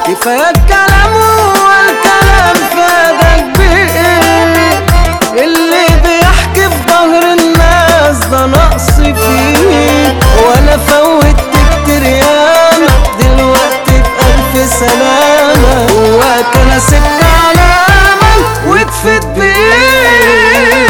كفاية الكلام والكلام فادك بإيه اللي بيحكي في ظهر الناس ده نقص فيه وانا فوتت كتير ياما دلوقتي بألف سلامة جواك انا سبت علامة وتفت بإيه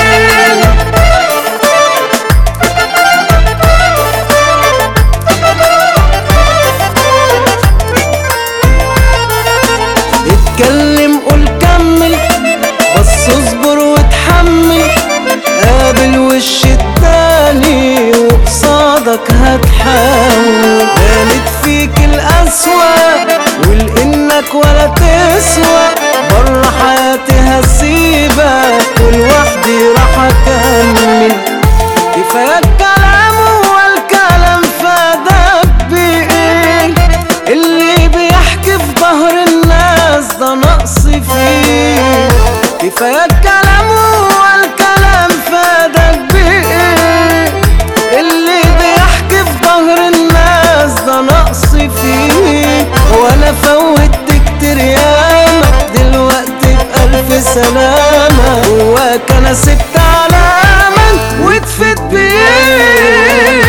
اتكلم قول كمل بس اصبر وتحمل قابل وش التاني وقصادك هتحاول بانت فيك الأسوأ ولإنك ولا تسوى بره حياتي هسيبك ولوحدي راح أكمل كفاية الكلام والكلام فادك بإيه اللي بيحكي في ظهر الناس ده نقص فيه كفاية الكلام والكلام فادك بإيه اللي بيحكي في ظهر الناس ده نقص فيه وانا فوتت كتير ياما دلوقتي بألف سلامة جواك انا سبت علامة وتفت بيه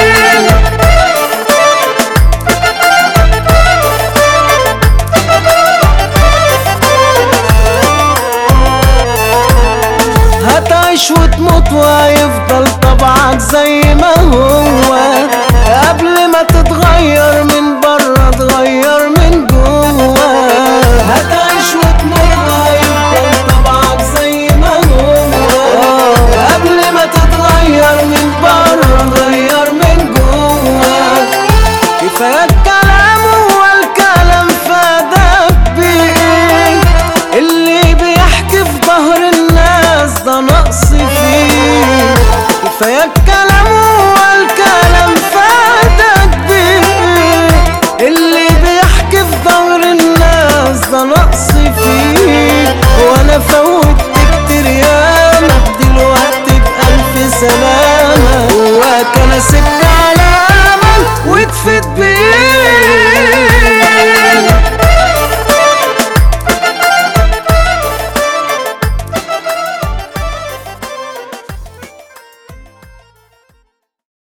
هتعيش وتموت وهيفضل طبعك زي ما هو قبل ما تتغير من بره تغير من جوه هتعيش وتموت وهيفضل طبعك زي ما هو قبل ما تتغير من بره تغير من جوه كفاية الكلام والكلام فادك بإيه اللي بيحكي في ظهر الناس ده نقص فيه كفاية الكلام والكلام فادك بإيه اللي بيحكي في ظهر الناس ده نقص فيه وانا فوتت كتير ياما دلوقتي بألف سلامة جواك انا سبت